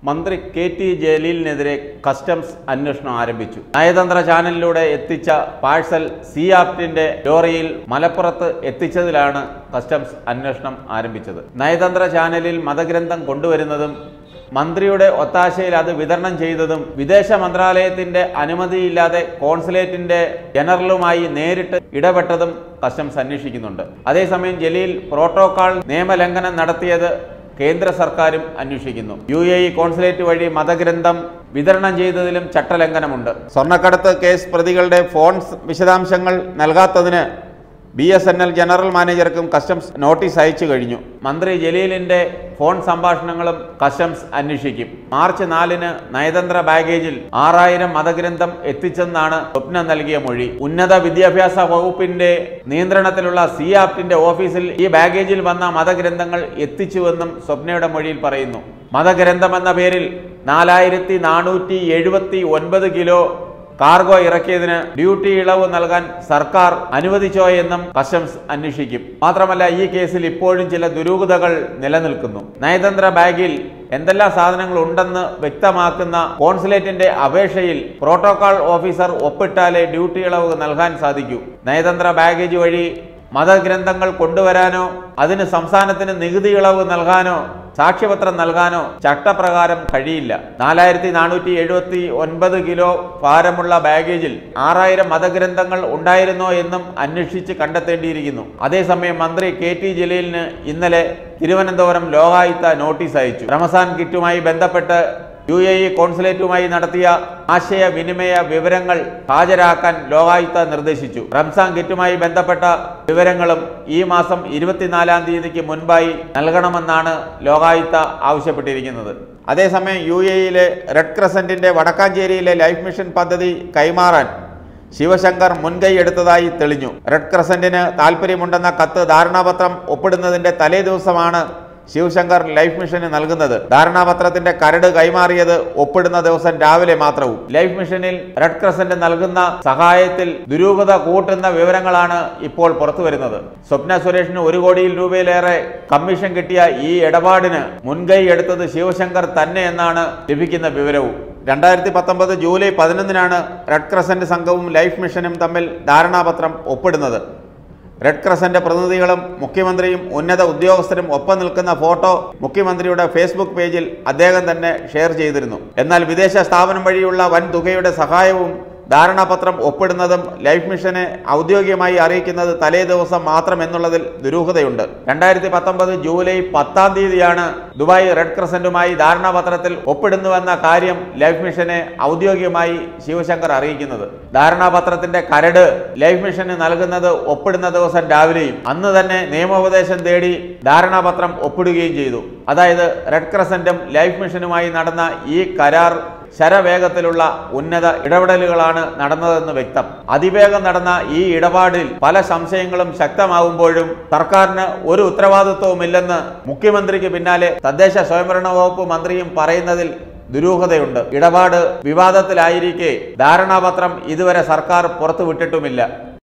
മന്ത്രി K T ജലീലിനെതിരെ customs അന്വേഷണം ആരംഭിച്ചു നയതന്ത്ര ചാനലിലൂടെ എത്തിച്ച പാഴ്സൽ സി ആപ്റ്റിന്റെ ലോറിയിൽ മലപ്പുറത്ത് എത്തിച്ചതിലാണ് കസ്റ്റംസ് അന്വേഷണം ആരംഭിച്ചത് നയതന്ത്ര ചാനലിൽ മതഗ്രന്ഥം കൊണ്ടുവരുന്നതും മന്ത്രിയുടെ ഒത്താശയിൽ അത് വിതരണം ചെയ്തതും വിദേശ മന്ത്രാലയത്തിന്റെ അനുമതിയില്ലാതെ കോൺസുലേറ്റിന്റെ ജനറലുമായി നേരിട്ട് ഇടപെട്ടതും കസ്റ്റംസ് അന്വേഷിക്കുന്നുണ്ട് അതേസമയം ജലീൽ പ്രോട്ടോകോൾ നിയമലംഘനം നടത്തിയത് കേന്ദ്ര സർക്കാരും അന്വേഷിക്കുന്നു യു എ ഇ കോൺസുലേറ്റ് വഴി മതഗ്രന്ഥം വിതരണം ചെയ്തതിലും ചട്ടലംഘനമുണ്ട് സ്വർണ്ണക്കടത്ത് കേസ് പ്രതികളുടെ ഫോൺ വിശദാംശങ്ങൾ നൽകാത്തതിന് B S N L general മാനേജർക്കും കസ്റ്റംസ് നോട്ടീസ് അയച്ചു കഴിഞ്ഞു മന്ത്രി ജലീലിന്റെ ഫോൺ സംഭാഷണങ്ങളും കസ്റ്റംസ് അന്വേഷിക്കും മാർച്ച് നാലിന് നയതന്ത്ര ബാഗേജിൽ ആറായിരം മതഗ്രന്ഥം എത്തിച്ചെന്നാണ് സ്വപ്ന നൽകിയ മൊഴി ഉന്നത വിദ്യാഭ്യാസ വകുപ്പിന്റെ നിയന്ത്രണത്തിലുള്ള സി ആപ്റ്റിന്റെ ഓഫീസിൽ ഈ ബാഗേജിൽ വന്ന മതഗ്രന്ഥങ്ങൾ എത്തിച്ചുവെന്നും സ്വപ്നയുടെ മൊഴിയിൽ പറയുന്നു മതഗ്രന്ഥം എന്ന പേരിൽ നാലായിരത്തി നാനൂറ്റി എഴുപത്തി ഒൻപത് കിലോ കാർഗോ ഇറക്കിയതിന് ഡ്യൂട്ടി ഇളവ് നൽകാൻ സർക്കാർ അനുവദിച്ചോ എന്നും കസ്റ്റംസ് അന്വേഷിക്കും മാത്രമല്ല ഈ കേസിൽ ഇപ്പോഴും ചില ദുരൂഹതകൾ നിലനിൽക്കുന്നു നയതന്ത്ര ബാഗിൽ എന്തെല്ലാം സാധനങ്ങൾ ഉണ്ടെന്ന് വ്യക്തമാക്കുന്ന കോൺസുലേറ്റിന്റെ അപേക്ഷയിൽ പ്രോട്ടോകോൾ ഓഫീസർ ഒപ്പിട്ടാലേ ഡ്യൂട്ടി ഇളവ് നൽകാൻ സാധിക്കൂ നയതന്ത്ര ബാഗേജ് വഴി മതഗ്രന്ഥങ്ങൾ കൊണ്ടുവരാനോ അതിന് സംസ്ഥാനത്തിന് നികുതി ഇളവ് നൽകാനോ സാക്ഷ്യപത്രം നൽകാനോ ചട്ടപ്രകാരം കഴിയില്ല നാലായിരത്തി നാനൂറ്റി എഴുപത്തി ഒൻപത് കിലോ ഭാരമുള്ള ബാഗേജിൽ ആറായിരം മതഗ്രന്ഥങ്ങൾ ഉണ്ടായിരുന്നോ എന്നും അന്വേഷിച്ച് കണ്ടെത്തേണ്ടിയിരിക്കുന്നു അതേസമയം മന്ത്രി കെ ടി ജലീലിന് ഇന്നലെ തിരുവനന്തപുരം ലോകായുക്ത നോട്ടീസ് അയച്ചു റമസാൻ കിറ്റുമായി ബന്ധപ്പെട്ട് യു എ ഇ കോൺസുലേറ്റുമായി നടത്തിയ ആശയവിനിമയ വിവരങ്ങൾ ഹാജരാക്കാൻ ലോകായുക്ത നിർദ്ദേശിച്ചു റംസാൻ കിറ്റുമായി ബന്ധപ്പെട്ട വിവരങ്ങളും ഈ മാസം ഇരുപത്തിനാലാം തീയതിക്ക് മുൻപായി നൽകണമെന്നാണ് ലോകായുക്ത ആവശ്യപ്പെട്ടിരിക്കുന്നത് അതേസമയം യു എ ഇയിലെ റെഡ് ക്രസന്റിന്റെ വടക്കാഞ്ചേരിയിലെ ലൈഫ് മിഷൻ പദ്ധതി കൈമാറാൻ ശിവശങ്കർ മുൻകൈ എടുത്തതായി തെളിഞ്ഞു റെഡ് ക്രസന്റിന് താല്പര്യമുണ്ടെന്ന കത്ത് ധാരണാപത്രം ഒപ്പിടുന്നതിന്റെ തലേ ദിവസമാണ് ശിവശങ്കർ ലൈഫ് മിഷന് നൽകുന്നത് ധാരണാപത്രത്തിന്റെ കരട് കൈമാറിയത് ഒപ്പിടുന്ന ദിവസം രാവിലെ മാത്രവും ലൈഫ് മിഷനിൽ റെഡ് ക്രസന്റ് നൽകുന്ന സഹായത്തിൽ ദുരൂഹത കൂട്ടുന്ന വിവരങ്ങളാണ് ഇപ്പോൾ പുറത്തു വരുന്നത് സ്വപ്ന സുരേഷിന് ഒരു കോടിയിൽ രൂപയിലേറെ കമ്മീഷൻ കിട്ടിയ ഈ ഇടപാടിന് മുൻകൈ എടുത്തത് ശിവശങ്കർ തന്നെ എന്നാണ് ലഭിക്കുന്ന വിവരവും രണ്ടായിരത്തി പത്തൊമ്പത് ജൂലൈ പതിനൊന്നിനാണ് റെഡ് ക്രസന്റ് സംഘവും ലൈഫ് മിഷനും തമ്മിൽ ധാരണാപത്രം ഒപ്പിടുന്നത് റെഡ് ക്രസന്റ് പ്രതിനിധികളും മുഖ്യമന്ത്രിയും ഉന്നത ഉദ്യോഗസ്ഥരും ഒപ്പം നിൽക്കുന്ന ഫോട്ടോ മുഖ്യമന്ത്രിയുടെ ഫേസ്ബുക്ക് പേജിൽ അദ്ദേഹം തന്നെ ഷെയർ ചെയ്തിരുന്നു എന്നാൽ വിദേശ സ്ഥാപനം വഴിയുള്ള വൻ തുകയുടെ സഹായവും ധാരണാപത്രം ഒപ്പിടുന്നതും ലൈഫ് മിഷനെ ഔദ്യോഗികമായി അറിയിക്കുന്നത് തലേ ദിവസം മാത്രം എന്നുള്ളതിൽ ദുരൂഹതയുണ്ട് രണ്ടായിരത്തി പത്തൊമ്പത് ജൂലൈ പത്താം തീയതിയാണ് ദുബായ് റെഡ് ക്രസന്റുമായി ധാരണാപത്രത്തിൽ ഒപ്പിടുന്നുവെന്ന കാര്യം ലൈഫ് മിഷനെ ഔദ്യോഗികമായി ശിവശങ്കർ അറിയിക്കുന്നത് ധാരണാപത്രത്തിന്റെ കരട് ലൈഫ് മിഷന് നൽകുന്നത് ഒപ്പിടുന്ന ദിവസം രാവിലെയും അന്ന് തന്നെ നിയമോപദേശം തേടി ധാരണാപത്രം ഒപ്പിടുകയും ചെയ്തു അതായത് റെഡ് ക്രസന്റും ലൈഫ് മിഷനുമായി നടന്ന ഈ കരാർ ശരവേഗത്തിലുള്ള ഉന്നത ഇടപെടലുകളാണ് നടന്നതെന്ന് വ്യക്തം അതിവേഗം നടന്ന ഈ ഇടപാടിൽ പല സംശയങ്ങളും ശക്തമാവുമ്പോഴും സർക്കാരിന് ഒരു ഉത്തരവാദിത്വവുമില്ലെന്ന് മുഖ്യമന്ത്രിക്ക് പിന്നാലെ തദ്ദേശ സ്വയംഭരണ വകുപ്പ് മന്ത്രിയും പറയുന്നതിൽ ദുരൂഹതയുണ്ട് ഇടപാട് വിവാദത്തിലായിരിക്കെ ധാരണാപത്രം ഇതുവരെ സർക്കാർ പുറത്തുവിട്ടിട്ടുമില്ല